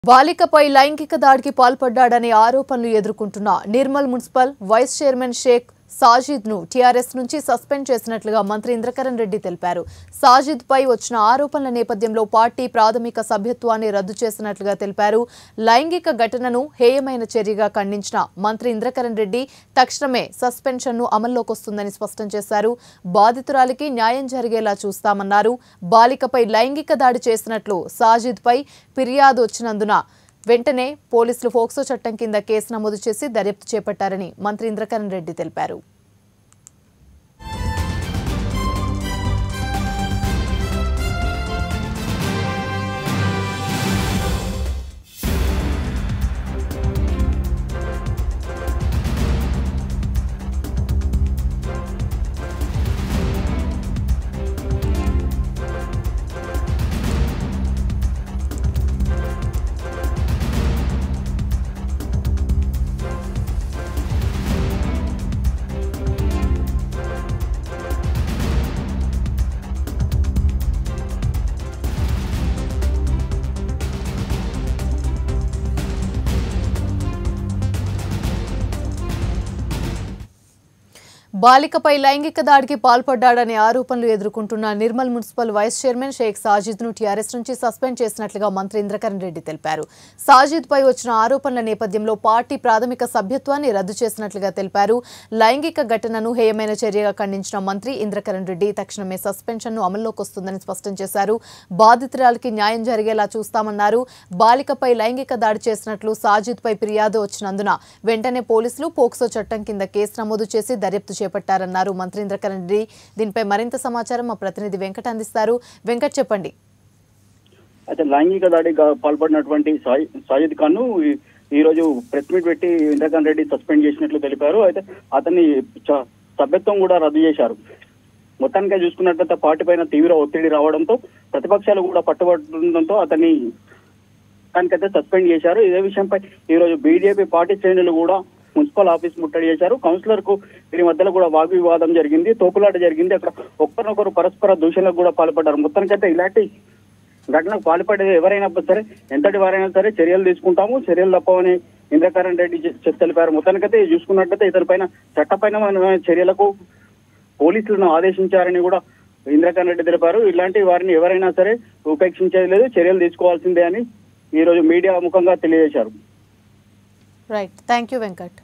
బాలికపై లైంగిక దాడికి పాల్పడ్డాడనే ఆరోపణలు ఎదుర్కొంటున్న Nirmal municipal vice chairman Sheikh Sajid ను టీఆర్ఎస్ నుంచి సస్పెండ్ చేసినట్లుగా మంత్రి ఇంద్రకరణ్ రెడ్డి తెలిపారు సాజిద్ పై వచ్చిన ఆరోపణల నేపథ్యంలో పార్టీ ప్రాథమిక సభ్యత్వాన్ని రద్దు చేసినట్లుగా తెలిపారు లైంగిక ఘటనను హేయమైన చర్యగా ఖండించిన మంత్రి ఇంద్రకరణ్ రెడ్డి తక్షణమే సస్పెన్షన్ ను అమల్లోకి వస్తుందని స్పష్టం చేశారు బాధితురాలికి న్యాయం జరిగేలా చూస్తామన్నారు బాలికపై లైంగిక దాడి చేసినట్లు సాజిద్ పై ఫిర్యాదు వచ్చినందున వెంటనే పోలీసులు ఫోక్సో చట్టం కింద కేసు నమోదు చేసి దర్యాప్తు చేపట్టారని మంత్రి ఇంద్రకరణ్ రెడ్డి తెలిపారు బాలికపై లైంగిక దాడికి పాల్పడ్డాడనే ఆరోపణలు ఎదుర్కొంటున్న Nirmal municipal vice chairman Sheikh Sajid ను టీఆర్ఎస్ నుంచి సస్పెండ్ చేసినట్లుగా మంత్రి ఇంద్రకరణ్ రెడ్డి తెలిపారు సాజిద్ పై వచ్చిన ఆరోపణల నేపథ్యంలో పార్టీ ప్రాథమిక సభ్యత్వాన్ని రద్దు చేసినట్లుగా తెలిపారు లైంగిక ఘటనను హేయమైన చర్యగా ఖండించిన మంత్రి ఇంద్రకరణ్ రెడ్డి తక్షణమే సస్పెన్షన్ ను అమల్లోకి వస్తుందని స్పష్టం చేశారు బాధితురాలికి న్యాయం జరిగేలా చూస్తామన్నారు బాలికపై లైంగిక దాడి చేసినట్లు సాజిద్ పై ఫిర్యాదు వచ్చినందున వెంటనే పోలీసులు పోక్సో చట్టం కింద కేసు నమోదు చేసి దర్యాప్తు చేపట్టారన్నారు మంత్రి ఇంద్రకరణ్ రెడ్డి దీనిపై మరింత సమాచారం మా ప్రతినిధి వెంకట్ అందిస్తారు వెంకట్ చెప్పండి అయితే లైంగిక దాడికి పాల్పడినటువంటి సాయి సాయిద్ ఖాన్ ను ఈ- ఈ రోజు ప్రెస్ మీట్ పెట్టి ఇంద్రకాంత్ రెడ్డి సస్పెండ్ చేసినట్లు తెలిపారు అయితే అతన్ని చ- సభ్యత్వం కూడా రద్దు చేశారు మొత్తానికి చూసుకున్నట్లయితే పార్టీ పైన తీవ్ర ఒత్తిడి రావడంతో ప్రతిపక్షాలు కూడా పట్టుబట్టడంతో అతన్ని దానికైతే సస్పెండ్ చేశారు ఇదే విషయంపై ఈ రోజు బీజేపీ పార్టీ శ్రేణులు కూడా మున్సిపల్ ఆఫీస్ ముట్టడి చేశారు కౌన్సిలర్ కు వీరి మధ్యలో కూడా వాగ్వివాదం జరిగింది తోపులాట జరిగింది అక్కడ ఒకరినొకరు పరస్పర దూషణలకు కూడా పాల్పడ్డారు మొత్తానికైతే ఇలాంటి ఘటనకు పాల్పడే ఎవరైనా సరే ఎంతటి వారైనా సరే చర్యలు తీసుకుంటాము చర్యలు తప్పవని ఇంద్రకరణ్ రెడ్డి చె- చె- తెలిపారు మొత్తానికైతే చూసుకున్నట్లయితే ఇతనిపైన చట్టపైన చర్యలకు పోలీసులను ఆదేశించారని కూడా ఇంద్రకరణ్ రెడ్డి తెలిపారు ఇలాంటి వారిని ఎవరైనా సరే ఉపేక్షించేది లేదు చర్యలు తీసుకోవాల్సిందే అని ఈ రోజు మీడియా ముఖంగా తెలియజేశారు రైట్ థ్యాంక్ యూ వెంకట్